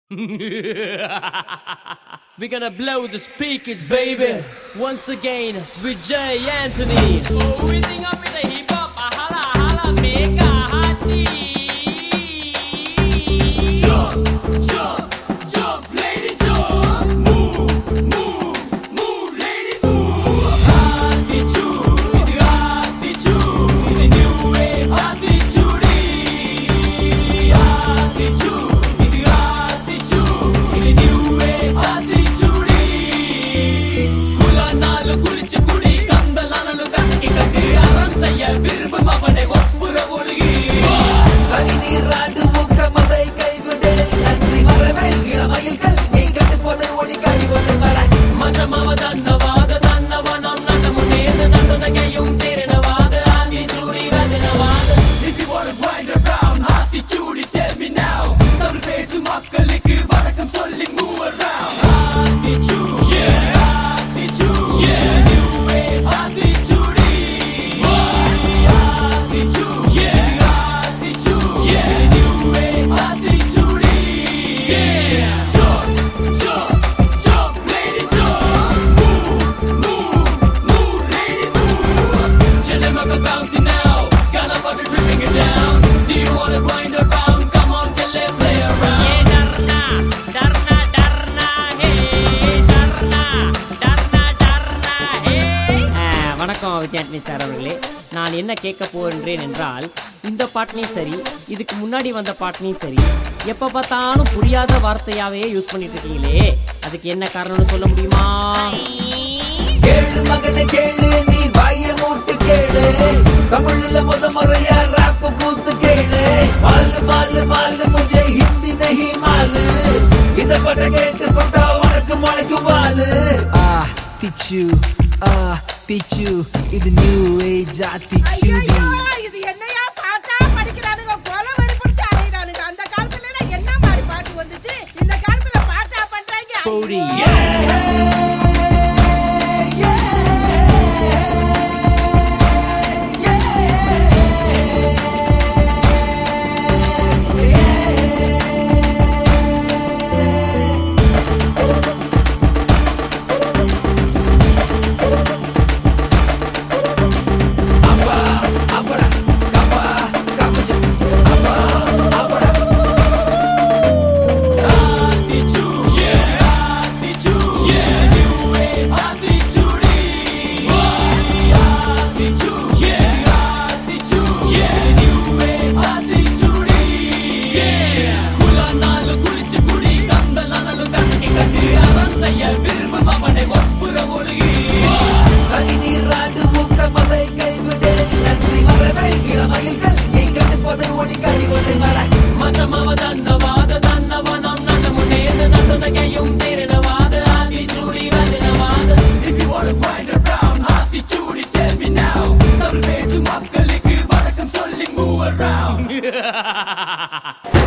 We're gonna blow the speakers, baby. Once again, with Jay Anthony. Oh, we think up with the hip hop, a holla, holla, make a hearty. Jump, jump, jump, lady, jump. Move, move, move, lady, move. Attitude, இது attitude, இது new age attitude. Attitude, இது attitude, இது new age attitude. குலானாலு குளிச்சு குடி கந்தலானு கசக்கி கட்டி அறம் செய்ய விரும்பும் அவனை ஒப்புற ஒழுகி சனி நீராடு மூக்க மதை கைவிடு நன்றி வரவேல் இளமயில்கள் நீ கட்டுப்போது ஒளி கைவிடு வர மஜமவ தன்னவாத தன்னவனம் நடமுனேது நடந்தகையும் திறனவாத Aathichoodi வதனவாத If you wanna grind around Aathichoodi tell me now Tamil பேசும் மக்களுக்கு வணக்கம் சொல்லி move around Aathichoodi yeah Aathichoodi yeah new age Aathichoodi Aathichoodi yeah Aathichoodi yeah new age Aathichoodi yeah jump jump jump lady jump move move move lady move Chillin' like a bouncy now got a bucket tripping it down do you wanna grind around come on get it play around डरना डरना डरना हे डरना डरना डरना हे வணக்கம் Vijayandi sir அவர்களே நான் என்ன கேட்க போகின்றேன் என்றால் இந்த பாட்டிலையும் சரி இதுக்கு முன்னாடி வந்த பாட்டிலையும் சரி எப்போ பார்த்தாலும் புரியாத வார்த்தையாவே யூஸ் பண்ணிட்டு இருக்கீங்களே அதுக்கு என்ன காரணம்னு சொல்ல முடியுமா கேளு மகனை கேளு நீ வாய மூட்டு கேளு தமிழ்ல முத முறையா ராப் கூத்து கேளு மாலு மாலு மாலு முझे हिंदी नहीं मालू இந்த பட்ட கேட்டு பட்டா உனக்கு முளைக்கும் வாலு ஆ திச்சு ஆ திச்சு இது நியூ ஏஜ் ஆத்திச்சுடி ஐயையோ, இது என்னையா பாட்டா படிக்கிறானுங்க கொலை வெறி பிடிச்சு அலையிறானுங்க அந்த காலத்துல எல்லாம் என்ன மாதிரி பாட்டு வந்துச்சு இந்த காலத்துல பாட்டா பண்றாங்க Booty, ஐயோ. attitude, yeah, attitude, yeah, new age attitude. Attitude, yeah, attitude, yeah, new age attitude. Yeah, குலானாலு குளிச்சு குடி, கந்தலானாலு கசக்கி கட்டி, அறம் செய்ய விரும்பும் அவனை ஒப்புற ஒழுகி. சனி நீராடு மூக்க மதை கைவிடு நன்றி வரவேல் இளமயில்கள் நீ கட்டுப்போது ஒளி கைவிடு வர மஜமவ தன்னவாத தன்னவனம் நடமுனேது நடந்தகையும் திறனவாத Aathichoodi வதனவாத If you wanna grind around Aathichoodi tell me now Tamil பேசும் மக்களுக்கு வணக்கம் சொல்லி move around